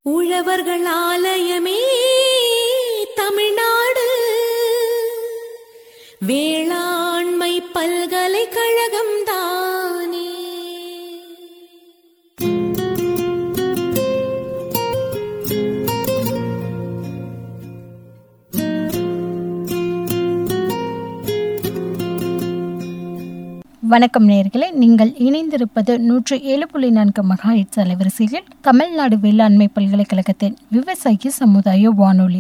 உழவர்கள் ஆலயமே தமிழ்நாடு வேளாண்மை பல்கலைக்கழகம் தானே வணக்கம் நேயர்களே நீங்கள் இணைந்திருப்பது நூற்று ஏழு புள்ளி நான்கு மகா ஹெட்ஸ் அலைவரிசையில் தமிழ்நாடு வேளாண்மை பல்கலைக்கழகத்தின் விவசாயி சமுதாய வானொலி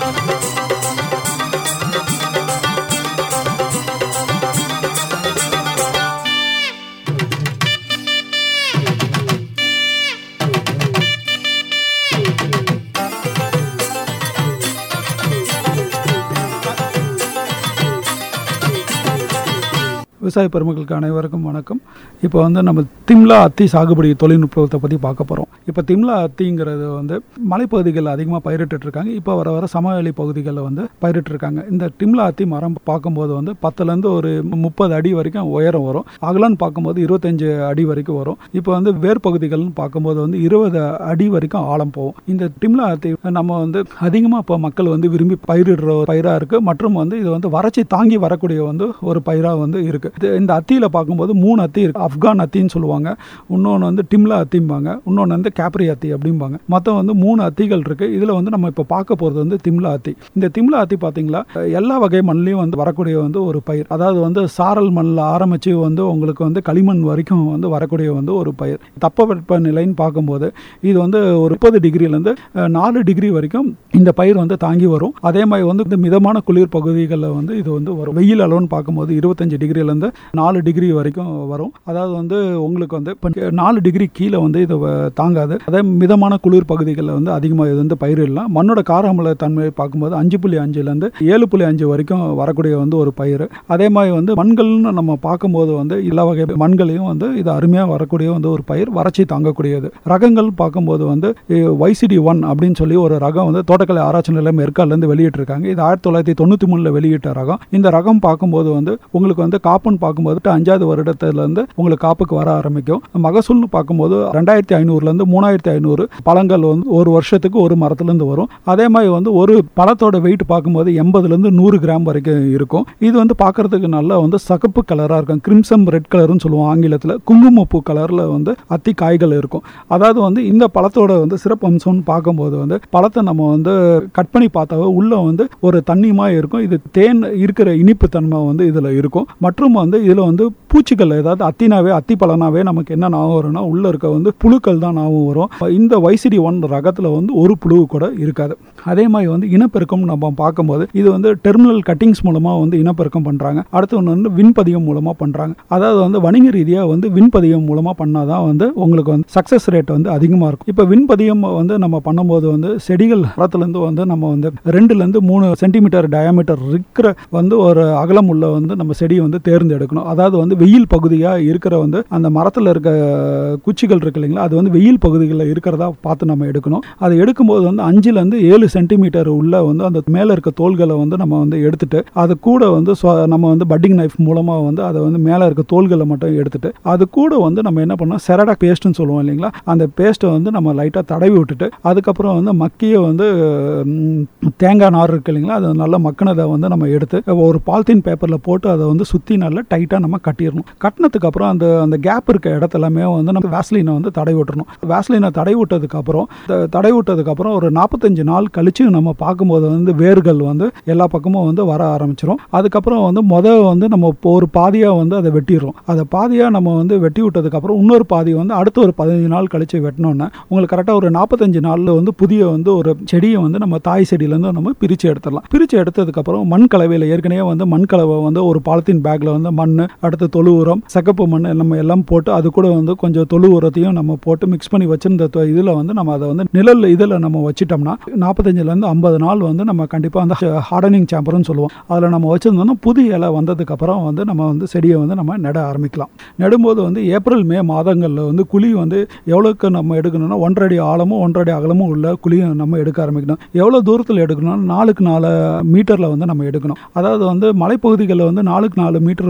விவசாய பெருமக்களுக்கு அனைவருக்கும் வணக்கம் இப்போ வந்து நம்ம திம்லா அத்தி சாகுபடி தொழில்நுட்பத்தை பற்றி பார்க்க போகிறோம் இப்போ திம்லா அத்திங்கிறது வந்து மலைப்பகுதிகளில் அதிகமாக பயிரிட்டு இருக்காங்க இப்போ வர வர சமவெளி பகுதிகளில் வந்து பயிரிட்டு இருக்காங்க இந்த திம்லா அத்தி மரம் பார்க்கும்போது வந்து பத்துலேருந்து ஒரு முப்பது அடி வரைக்கும் உயரம் வரும் அகலன்னு பார்க்கும்போது இருபத்தஞ்சு அடி வரைக்கும் வரும் இப்போ வந்து வேர் பகுதிகள்னு பார்க்கும்போது வந்து இருபது அடி வரைக்கும் ஆழம் போகும் இந்த திம்லா அத்தி நம்ம வந்து அதிகமாக இப்போ மக்கள் வந்து விரும்பி பயிரிடுற ஒரு பயிராக இருக்குது மற்றும் வந்து இது வந்து வறட்சி தாங்கி வரக்கூடிய வந்து ஒரு பயிராக வந்து இருக்குது இது இந்த அத்தியில் பார்க்கும்போது மூணு அத்தி இருக்குது ஆப்கான் அத்தின்னு சொல்லுவாங்க இன்னொன்று வந்து டிம்லா அத்திம்பாங்க இன்னொன்று வந்து கேப்ரி அத்தி அப்படிம்பாங்க மொத்தம் வந்து மூணு அத்திகள் இருக்குது இதில் வந்து நம்ம இப்போ பார்க்க போகிறது வந்து திம்லா அத்தி இந்த திம்லா அத்தி பார்த்தீங்களா எல்லா வகை மண்ணிலையும் வந்து வரக்கூடிய வந்து ஒரு பயிர் அதாவது வந்து சாரல் மண்ணில் ஆரம்பித்து வந்து உங்களுக்கு வந்து களிமண் வரைக்கும் வந்து வரக்கூடிய வந்து ஒரு பயிர் தட்பவெப்ப நிலைன்னு பார்க்கும்போது இது வந்து ஒரு முப்பது டிகிரிலேருந்து நாலு டிகிரி வரைக்கும் இந்த பயிர் வந்து தாங்கி வரும் அதே மாதிரி வந்து இந்த மிதமான குளிர் பகுதிகளில் வந்து இது வந்து வரும் வெயில் அளவுன்னு பார்க்கும்போது இருபத்தஞ்சு டிகிரிலேருந்து நாலு டிகிரி வரைக்கும் வரும் அதாவது வந்து உங்களுக்கு வந்து இப்போ நாலு டிகிரி கீழே வந்து இது வ- தாங்காது அதே மிதமான குளிர் பகுதிகளில் வந்து அதிகமாக இது வந்து பயிரிடலாம் மண்ணோட காரமல தன்மையை பார்க்கும்போது அஞ்சு புள்ளி அஞ்சுலேருந்து ஏழு புள்ளி அஞ்சு வரைக்கும் வரக்கூடிய வந்து ஒரு பயிர் அதே மாதிரி வந்து மண்கள்னு நம்ம பார்க்கும்போது வந்து எல்லா வகை மண்களையும் வந்து இது அருமையாக வரக்கூடிய வந்து ஒரு பயிர் வறட்சி தாங்கக்கூடியது ரகங்கள் பார்க்கும்போது வந்து வைசிடி ஒன் அப்படின்னு சொல்லி ஒரு ரகம் வந்து தோட்டக்கலை ஆராய்ச்சி நிலையம் ஏற்காடுலேருந்து வெளியிட்டிருக்காங்க இது ஆயிரத்தி தொள்ளாயிரத்தி தொண்ணூற்றி மூணில் வெளியிட்ட ரகம் இந்த ரகம் பார்க்கும்போது வந்து உங்களுக்கு வந்து காப்புன்னு பார்க்கும்போது அஞ்சாவது வருடத்துலேருந்து உங்களுக்கு காப்புக்கு வர ஆரம்பிக்கும் மகசூல்னு பார்க்கும்போது ரெண்டாயிரத்தி ஐநூறுலேருந்து மூணாயிரத்தி ஐநூறு பழங்கள் வந்து ஒரு வருஷத்துக்கு ஒரு மரத்துலேருந்து வரும் அதே மாதிரி வந்து ஒரு பழத்தோட வெயிட் பார்க்கும்போது எண்பதுலேருந்து நூறு கிராம் வரைக்கும் இருக்கும் இது வந்து பார்க்கறதுக்கு நல்லா வந்து சகப்பு கலராக இருக்கும் கிரிம்சம் ரெட் கலர்னு சொல்லுவோம் ஆங்கிலத்தில் குங்குமப்பூ கலரில் வந்து அத்தி காய்கள் இருக்கும் அதாவது வந்து இந்த பழத்தோட வந்து சிறப்பு அம்சம்னு பார்க்கும்போது வந்து பழத்தை நம்ம வந்து கட் பண்ணி பார்த்தாவே உள்ள வந்து ஒரு தண்ணியமாக இருக்கும் இது தேன் இருக்கிற இனிப்பு தன்மை வந்து இதில் இருக்கும் மற்றும் வந்து இதில் வந்து பூச்சிகள் ஏதாவது அத்தினாவே அத்தி பழனாவே நமக்கு என்ன ஞாபகம் வரும்னா உள்ளே இருக்க வந்து புழுக்கள் தான் ஞாபகம் வரும் இந்த வைசிடி ஒன் ரகத்தில் வந்து ஒரு புழு கூட இருக்காது அதே மாதிரி வந்து இனப்பெருக்கம் நம்ம பார்க்கும்போது இது வந்து டெர்மினல் கட்டிங்ஸ் மூலமாக வந்து இனப்பெருக்கம் பண்ணுறாங்க அடுத்து ஒன்று வந்து விண்பதியம் மூலமாக பண்ணுறாங்க அதாவது வந்து வணிக ரீதியாக வந்து விண்பதியம் மூலமாக பண்ணால் தான் வந்து உங்களுக்கு வந்து சக்ஸஸ் ரேட் வந்து அதிகமாக இருக்கும் இப்போ விண்பதியம் வந்து நம்ம பண்ணும்போது வந்து செடிகள் மரத்துலேருந்து வந்து நம்ம வந்து ரெண்டுலேருந்து மூணு சென்டிமீட்டர் டயாமீட்டர் இருக்கிற வந்து ஒரு அகலம் உள்ள வந்து நம்ம செடியை வந்து தேர்ந்தெடுக்கணும் அதாவது வந்து வெயில் பகுதியாக இருக்கிற வந்து அந்த மரத்தில் இருக்க குச்சிகள் இருக்கு இல்லைங்களா அது வந்து வெயில் பகுதிகளில் இருக்கிறதா பார்த்து நம்ம எடுக்கணும் அதை எடுக்கும்போது வந்து அஞ்சுலேருந்து ஏழு சென்டிமீட்டர் உள்ள வந்து அந்த மேலே இருக்க தோள்களை வந்து நம்ம வந்து எடுத்துட்டு அது கூட வந்து ஸ்வ- நம்ம வந்து பட்டிங் நைஃப் மூலமாக வந்து அதை வந்து மேலே இருக்க தோள்களை மட்டும் எடுத்துட்டு அது கூட வந்து நம்ம என்ன பண்ணோம் செரடா பேஸ்ட்னு சொல்லுவோம் இல்லைங்களா அந்த பேஸ்ட்டை வந்து நம்ம லைட்டாக தடவி விட்டுட்டு அதுக்கப்புறம் வந்து மக்கிய வந்து ம், தேங்காய் நார் இருக்கு இல்லைங்களா அது நல்லா மக்கினதை வந்து நம்ம எடுத்து ஒரு பாலித்தீன் பேப்பரில் போட்டு அதை வந்து சுற்றி நல்லா டைட்டாக நம்ம கட்டிடணும் கட்டினதுக்கு அப்புறம் அந்த அந்த கேப் இருக்க இடத்துலாமே வந்து நம்ம வேஸ்லினை வந்து தடவி விட்டுறணும் வேஸ்லினை தடவி விட்டதுக்கப்புறம் தடவி விட்டதுக்கப்புறம் ஒரு நாற்பத்தஞ்சு நாள் கழிச்சு நம்ம பார்க்கும்போது வந்து வேர்கள் வந்து எல்லா பக்கமும் வந்து வர ஆரம்பிச்சிரும் அதுக்கப்புறம் வந்து முத வந்து நம்ம இப்போ ஒரு பாதியாக வந்து அதை வெட்டிடுறோம் அதை பாதியாக நம்ம வந்து வெட்டி விட்டதுக்கப்புறம் இன்னொரு பாதி வந்து அடுத்த ஒரு பதினஞ்சு நாள் கழிச்சு வெட்டினோன்னே உங்களுக்கு கரெக்டாக ஒரு நாற்பத்தஞ்சு நாளில் வந்து புதிய வந்து ஒரு செடியை வந்து நம்ம தாய் செடியிலேருந்து நம்ம பிரித்து எடுத்துடலாம் பிரித்து எடுத்ததுக்கப்புறம் மண் கலவையில் ஏற்கனவே வந்து மண் கலவை வந்து ஒரு பாலித்தீன் பேக்கில் வந்து மண் அடுத்து தொழு உரம் சகப்பு மண் நம்ம எல்லாம் போட்டு அது கூட வந்து கொஞ்சம் தொழு உரத்தையும் நம்ம போட்டு மிக்ஸ் பண்ணி வச்சிருந்த இதில் வந்து நம்ம அதை வந்து நிழல் இதில் நம்ம வச்சிட்டோம்னா நாற்பத்தஞ்சிலேருந்து ஐம்பது நாள் வந்து நம்ம கண்டிப்பாக அந்த ஹார்டனிங் சேம்பர்னு சொல்லுவோம் அதில் நம்ம வச்சுருந்தோம்னா புது இலை வந்ததுக்கப்புறம் வந்து நம்ம வந்து செடியை வந்து நம்ம நட ஆரம்பிக்கலாம் நடும்போது வந்து ஏப்ரல் மே மாதங்களில் வந்து குழி வந்து எவ்வளோக்கு நம்ம எடுக்கணும்னா ஒன்றரை அடி ஆழமும் ஒன்றரை அடி அகலமும் உள்ள குழியும் நம்ம எடுக்க ஆரம்பிக்கணும் எவ்வளோ தூரத்தில் எடுக்கணும்னா நாலுக்கு நாலு மீட்டரில் வந்து நம்ம எடுக்கணும் அதாவது வந்து மலைப்பகுதிகளில் வந்து நாலுக்கு நாலு மீட்டர்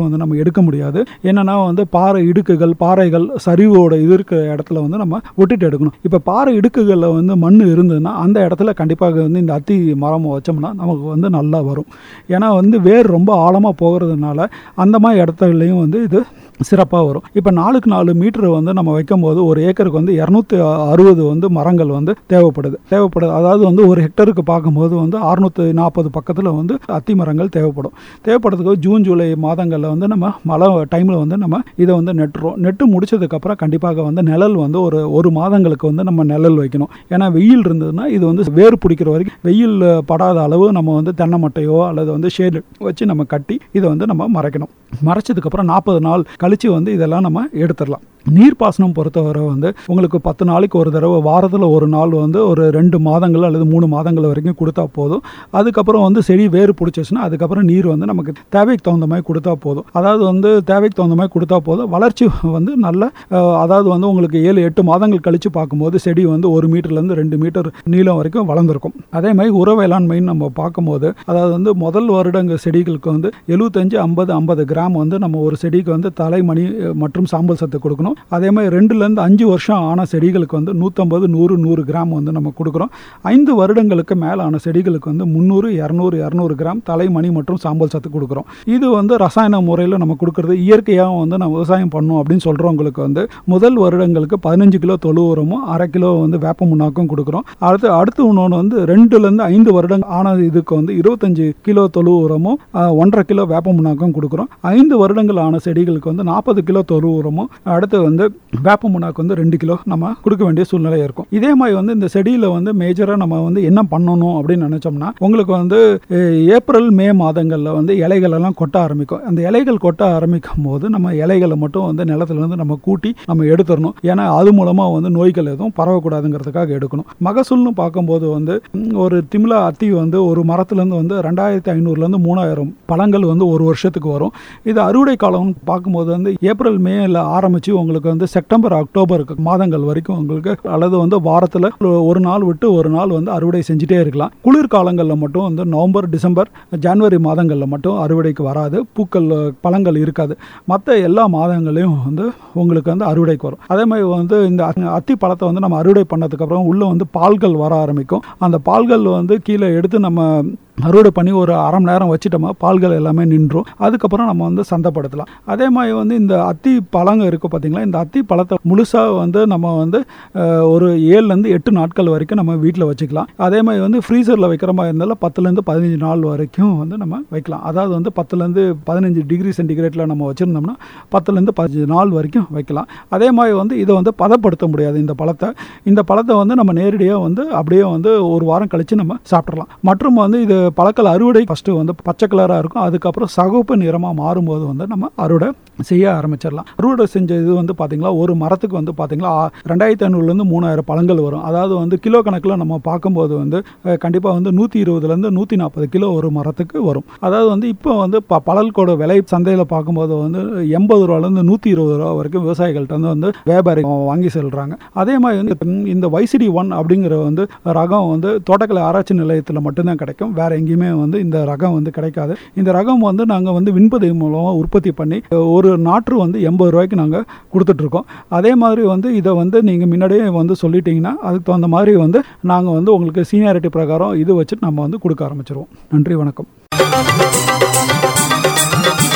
வந்து நம்ம எடுக்க முடியாது என்னன்னா வந்து பாறை இடுக்குகள் பாறைகள் சரிவோட இது இருக்கிற இடத்துல வந்து நம்ம ஒட்டிட்டு எடுக்கணும் இப்போ பாறை இடுக்குகளில் வந்து மண் இருந்ததுன்னா அந்த இடத்துல கண்டிப்பாக வந்து இந்த அத்தி மரம் வச்சோம்னா நமக்கு வந்து நல்லா வரும் ஏன்னா வந்து வேர் ரொம்ப ஆழமாக போகிறதுனால அந்த மாதிரி இடத்துலையும் வந்து இது சிறப்பாக வரும் இப்போ நாலுக்கு நாலு மீட்டர் வந்து நம்ம வைக்கும்போது ஒரு ஏக்கருக்கு வந்து இரநூத்தி அறுபது வந்து மரங்கள் வந்து தேவைப்படுது தேவைப்படுது அதாவது வந்து ஒரு ஹெக்டருக்கு பார்க்கும்போது வந்து அறுநூற்றி நாற்பது பக்கத்தில் வந்து அத்தி மரங்கள் தேவைப்படும் தேவைப்படுறதுக்கு ஜூன் ஜூலை மாதங்களில் வந்து நம்ம மழை டைமில் வந்து நம்ம இதை வந்து நட்டுறோம் நெட்டு முடிச்சதுக்கப்புறம் கண்டிப்பாக வந்து நிழல் வந்து ஒரு ஒரு மாதங்களுக்கு வந்து நம்ம நிழல் வைக்கணும் ஏன்னா வெயில் இருந்ததுன்னா இது வந்து வேர் பிடிக்கிற வரைக்கும் வெயில் படாத அளவு நம்ம வந்து தென்னை மட்டையோ அல்லது வந்து ஷேடு வச்சு நம்ம கட்டி இதை வந்து நம்ம மறைக்கணும் மறைச்சதுக்கப்புறம் நாற்பது நாள் கழித்து வந்து இதெல்லாம் நம்ம எடுத்துடலாம் நீர்ப்பாசனம் பொறுத்தவரை வந்து உங்களுக்கு பத்து நாளைக்கு ஒரு தடவை வாரத்தில் ஒரு நாள் வந்து ஒரு ரெண்டு மாதங்கள் அல்லது மூணு மாதங்கள் வரைக்கும் கொடுத்தா போதும் அதுக்கப்புறம் வந்து செடி வேறு பிடிச்சிச்சுன்னா அதுக்கப்புறம் நீர் வந்து நமக்கு தேவைக்கு தகுந்த மாதிரி கொடுத்தா போதும் அதாவது வந்து தேவைக்கு தகுந்த மாதிரி கொடுத்தா போதும் வளர்ச்சி வந்து நல்ல அஹ், அதாவது வந்து உங்களுக்கு ஏழு எட்டு மாதங்கள் கழித்து பார்க்கும்போது செடி வந்து ஒரு மீட்டர்லேருந்து ரெண்டு மீட்டர் நீளம் வரைக்கும் வளர்ந்துருக்கும் அதே மாதிரி உர வேளாண்மைன்னு நம்ம பார்க்கும்போது அதாவது வந்து முதல் வருடங்க செடிகளுக்கு வந்து எழுபத்தஞ்சு ஐம்பது ஐம்பது கிராம் வந்து நம்ம ஒரு செடிக்கு வந்து தலைமணி அஹ், மற்றும் சாம்பல் சத்து கொடுக்கணும் அதே மாதிரி ரெண்டுலேருந்து அஞ்சு வருஷம் ஆன செடிகளுக்கு வந்து நூற்றம்பது நூறு நூறு கிராம் வந்து நம்ம கொடுக்குறோம் ஐந்து வருடங்களுக்கு மேலான செடிகளுக்கு வந்து முந்நூறு இரநூறு இரநூறு கிராம் தலைமணி மற்றும் சாம்பல் சத்து கொடுக்குறோம் இது வந்து ரசாயன முறையில் நம்ம கொடுக்குறது இயற்கையாக வந்து நம்ம விவசாயம் பண்ணோம் அப்படின்னு சொல்கிறவங்களுக்கு வந்து முதல் வருடங்களுக்கு பதினஞ்சு கிலோ தொழு உரமும் அரை கிலோ வந்து வேப்ப முன்னாக்கும் கொடுக்குறோம் அடுத்து அடுத்து இன்னொன்று வந்து ரெண்டுலேருந்து ஐந்து வருடம் ஆன இதுக்கு வந்து இருபத்தஞ்சு கிலோ தொழு உரமும் ஆஹ், ஒன்றரை கிலோ வேப்ப முன்னாக்கும் கொடுக்குறோம் ஐந்து வருடங்கள் ஆன செடிகளுக்கு வந்து நாற்பது கிலோ தொழு உரமும் அடுத்து வந்து வேப்ப முன்னாக்கு வந்து ரெண்டு கிலோ நம்ம கொடுக்க வேண்டிய சூழ்நிலை இருக்கும் இதே மாதிரி வந்து இந்த செடியில் வந்து மேஜராக நம்ம வந்து என்ன பண்ணணும் அப்படின்னு நினச்சோம்னா உங்களுக்கு வந்து அஹ், ஏப்ரல் மே மாதங்களில் வந்து இலைகள் எல்லாம் கொட்ட ஆரம்பிக்கும் அந்த இலைகள் கொட்ட ஆரம்பிக்கும் போது நம்ம இலைகளை மட்டும் வந்து நிலத்துல இருந்து நம்ம கூட்டி நம்ம எடுத்துடணும் ஏன்னா அது மூலமாக வந்து நோய்கள் எதுவும் பரவக்கூடாதுங்கிறதுக்காக எடுக்கணும் மகசூல்னு பார்க்கும்போது வந்து ம், ஒரு திமிலா அத்தி வந்து ஒரு மரத்துலேருந்து வந்து ரெண்டாயிரத்தி ஐநூறுலேருந்து மூணாயிரம் பழங்கள் வந்து ஒரு வருஷத்துக்கு வரும் இது அறுவடை காலம்னு பார்க்கும்போது வந்து ஏப்ரல் மேல ஆரம்பித்து உங்களுக்கு வந்து செப்டம்பர் அக்டோபர் மாதங்கள் வரைக்கும் உங்களுக்கு அல்லது வந்து வாரத்தில் ஒரு நாள் விட்டு ஒரு நாள் வந்து அறுவடை செஞ்சுட்டே இருக்கலாம் குளிர் காலங்களில் மட்டும் வந்து நவம்பர் டிசம்பர் ஜனவரி மாதங்களில் மட்டும் அறுவடைக்கு வராது பூக்கள் பழங்கள் இருக்காது மற்ற எல்லா மாதங்களையும் வந்து உங்களுக்கு வந்து அறுவடைக்கு வரும் அதே மாதிரி வந்து இந்த அ- அத்தி பழத்தை வந்து நம்ம அறுவடை பண்ணதுக்கப்புறம் உள்ளே வந்து பால்கள் வர ஆரம்பிக்கும் அந்த பால்கள் வந்து கீழே எடுத்து நம்ம அறுவடை பண்ணி ஒரு அரை மணி நேரம் வச்சுட்டோமா பால்கள் எல்லாமே நின்றும் அதுக்கப்புறம் நம்ம வந்து சந்தைப்படுத்தலாம் அதே மாதிரி வந்து இந்த அத்தி பழங்க இருக்குது பார்த்தீங்களா இந்த அத்தி பழத்தை முழுசாக வந்து நம்ம வந்து அஹ், ஒரு ஏழுலேருந்து எட்டு நாட்கள் வரைக்கும் நம்ம வீட்டில் வச்சுக்கலாம் அதே மாதிரி வந்து ஃப்ரீசரில் வைக்கிற மாதிரி இருந்தாலும் பத்துலேருந்து பதினஞ்சு நாள் வரைக்கும் வந்து நம்ம வைக்கலாம் அதாவது வந்து பத்துலேருந்து பதினஞ்சு டிகிரி சென்டிகிரேட்டில் நம்ம வச்சுருந்தோம்னா பத்துலேருந்து பதினஞ்சு நாள் வரைக்கும் வைக்கலாம் அதே மாதிரி வந்து இதை வந்து பதப்படுத்த முடியாது இந்த பழத்தை இந்த பழத்தை வந்து நம்ம நேரடியாக வந்து அப்படியே வந்து ஒரு வாரம் கழித்து நம்ம சாப்பிட்றலாம் மற்றும் வந்து இது பழக்கள் அறுவடை ஃபஸ்ட்டு வந்து பச்சை கலராக இருக்கும் அதுக்கப்புறம் சகப்பு நிறமாக மாறும்போது வந்து நம்ம அறுவடை செய்ய ஆரம்பிச்சிடலாம் அறுவடை செஞ்ச இது வந்து பார்த்தீங்களா ஒரு மரத்துக்கு வந்து பார்த்தீங்களா ஆ- ரெண்டாயிரத்தி ஐநூறுலேருந்து மூணாயிரம் பழங்கள் வரும் அதாவது வந்து கிலோ கணக்கில் நம்ம பார்க்கும்போது வந்து கண்டிப்பாக வந்து நூற்றி இருபதுலேருந்து நூற்றி நாற்பது கிலோ ஒரு மரத்துக்கு வரும் அதாவது வந்து இப்போ வந்து ப பழல்கோட விலை சந்தையில் பார்க்கும்போது வந்து எண்பது ரூபாலேருந்து நூற்றி இருபது ரூபா வரைக்கும் விவசாயிகள்ட்ட வந்து வந்து வியாபாரி வாங்கி செல்கிறாங்க அதே மாதிரி வந்து ம், இந்த வைசிடி ஒன் அப்படிங்கிற வந்து ரகம் வந்து தோட்டக்கலை ஆராய்ச்சி நிலையத்தில் மட்டும்தான் கிடைக்கும் வேற எங்கேயுமே வந்து இந்த ரகம் வந்து கிடைக்காது இந்த ரகம் வந்து நாங்கள் வந்து விண்பதை மூலமாக உற்பத்தி பண்ணி ஒரு நாற்று வந்து எண்பது ரூபாய்க்கு நாங்கள் கொடுத்துட்ருக்கோம் அதே மாதிரி வந்து இதை வந்து நீங்கள் முன்னாடியே வந்து சொல்லிட்டீங்கன்னா அதுக்கு தகுந்த மாதிரி வந்து நாங்கள் வந்து உங்களுக்கு சீனியாரிட்டி பிரகாரம் இது வச்சுட்டு நம்ம வந்து கொடுக்க ஆரம்பிச்சிருவோம் நன்றி வணக்கம்